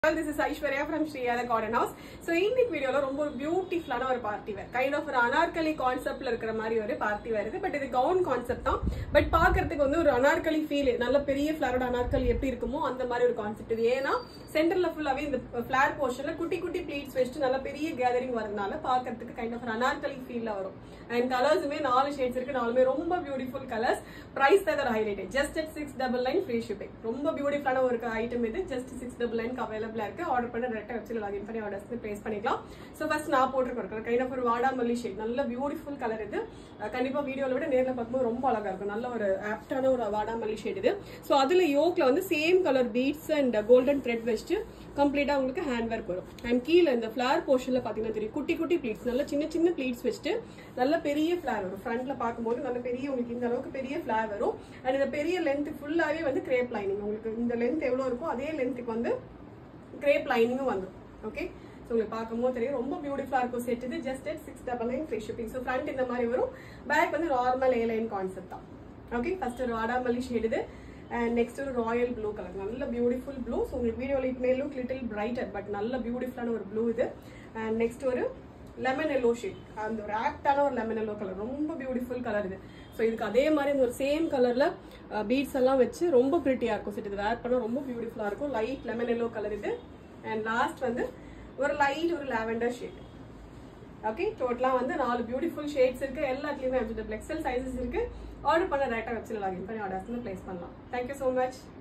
this is Aishwarya from Sriyatha garden house so இன்னைக்கு வீடியோல ரொம்ப ஒரு பியூட்டிஃபுல்லான ஒரு பார்ட்டி வேர் கைண்ட் ஆஃப் ஒரு அனார்கலி கான்செப்ட்ல இருக்கிற மாதிரி ஒரு பார்ட்டி வேர் இது பட் இது கவுன் கான்செப்ட் தான் பட் பார்க்கறதுக்கு வந்து ஒரு அனார்கலி ஃபீல் நல்ல பெரிய ஃபிளாரோட அனார்கலி எப்படி இருக்குமோ அந்த மாதிரி ஒரு கான்செப்ட் இது ஏன்னா சென்டர்ல ஃபுல்லாவே இந்த ஃபிளார் போர்ஷன்ல குட்டி குட்டி ப்ளீட்ஸ் வச்சுட்டு நல்ல பெரிய கேதரிங் வரதுனால பார்க்கறதுக்கு கைண்ட் ஆஃப் ஒரு அனார்கலி ஃபீல்ல வரும் அண்ட் கலர்ஸுமே நாலு ஷேட்ஸ் இருக்கு நாலுமே ரொம்ப பியூட்டிஃபுல் கலர்ஸ் பிரைஸ் தான் இதோட highlight just at six double nine free shipping ரொம்ப பியூட்டிஃபுல்லான ஒரு ஐட்டம் இது ஜஸ்ட் சிக்ஸ் டபுள் நைன் அவைலபிளா இருக்கு ஆர்டர் பண்ண டேரக்டா வெப்சைட்ல லாகின் பண்ணி ஆர்டர்ஸ் பிளேஸ் பண்ணிக்கலாம் ஸோ ஃபர்ஸ்ட் நான் போட்டிருக்க கலர் கைண்ட் ஆஃப் ஒரு வாடாமல்லி ஷேட் நல்ல பியூட்டிஃபுல் கலர் இது அஹ் கண்டிப்பா வீடியோல விட நேர்ல பார்க்கும்போது ரொம்ப அழகா இருக்கும் நல்ல ஒரு ஆப்டான ஒரு வாடாமல்லி ஷேட் இது ஸோ அதுல யோக்ல வந்து same colour beads and golden thread வச்சுட்டு கம்ப்ளீட்டா உங்களுக்கு ஹேண்ட் ஒர்க் வரும் அண்ட் கீழே இந்த ஃபிளார் போர்ஷன்ல பாத்தீங்கன்னா தெரியும் குட்டி குட்டி ப்ளீட்ஸ் நல்ல சின்ன சின்ன ப்ளீட்ஸ் வச்சுட்டு நல்ல பெரிய ஃபிளார் வரும் ஃப்ரண்ட்ல பார்க்கும்போது நல்ல பெரிய உங்களுக்கு இந்த அளவுக்கு பெரிய ஃபிளார் வரும் அண்ட் இந்த பெரிய லென்த் ஃபுல்லாவே வந்து கிரேப் லைனிங் உங்களுக்கு இந்த லென்த் எவ்வளவு இருக்கோ அதே லென்த்துக்கு வந்து கிரேப் லைனிங்கும் வந்துடும் ஓகே ஸோ உங்களுக்கு பார்க்கும்போது தெரியும் ரொம்ப பியூட்டிஃபுல்லாக இருக்கும் செட் இது just at six double nine free shipping so front இந்த மாதிரி வரும் பேக் வந்து நார்மல் ஏ லைன் கான்செப்ட் தான் ஓகே ஃபர்ஸ்ட் ஒரு வாடாமல்லி ஷேட் இது அண்ட் நெக்ஸ்ட் ஒரு ராயல் ப்ளூ கலர் நல்ல பியூட்டிஃபுல் ப்ளூ ஸோ உங்களுக்கு வீடியோவில் it may look little brighter but நல்ல பியூட்டிஃபுல்லான ஒரு ப்ளூ இது அண்ட் நெக்ஸ்ட் ஒரு லெமன் எல்லோ ஷேட் அந்த ஒரு ஆக்டான ஒரு லெமன் எல்லோ கலர் ரொம்ப பியூட்டிஃபுல் கலர் இது ஸோ இதுக்கு அதே மாதிரி இந்த ஒரு சேம் கலர்ல பீட்ஸ் எல்லாம் வச்சு ரொம்ப பிரிட்டியா இருக்கும் செட் இது வேர் பண்ணா ரொம்ப பியூட்டிஃபுல்லா இருக்கும் லைட் லெமன் எல்லோ கலர் இது அண்ட் லாஸ்ட் வந்து ஒரு லைட் ஒரு லாவெண்டர் ஷேட் ஓகே டோட்டலா வந்து நாலு பியூட்டிஃபுல் ஷேட்ஸ் இருக்கு எல்லாத்துலயுமே அவைலபிள் எக்ஸல் சைஸஸ் இருக்கு ஆர்டர் பண்ண டேரக்டா வெப்சைட்ல லாகின் பண்ணி ஆர்டர்ஸ் பிளேஸ் பண்ணலாம் தேங்க்யூ ஸோ மச்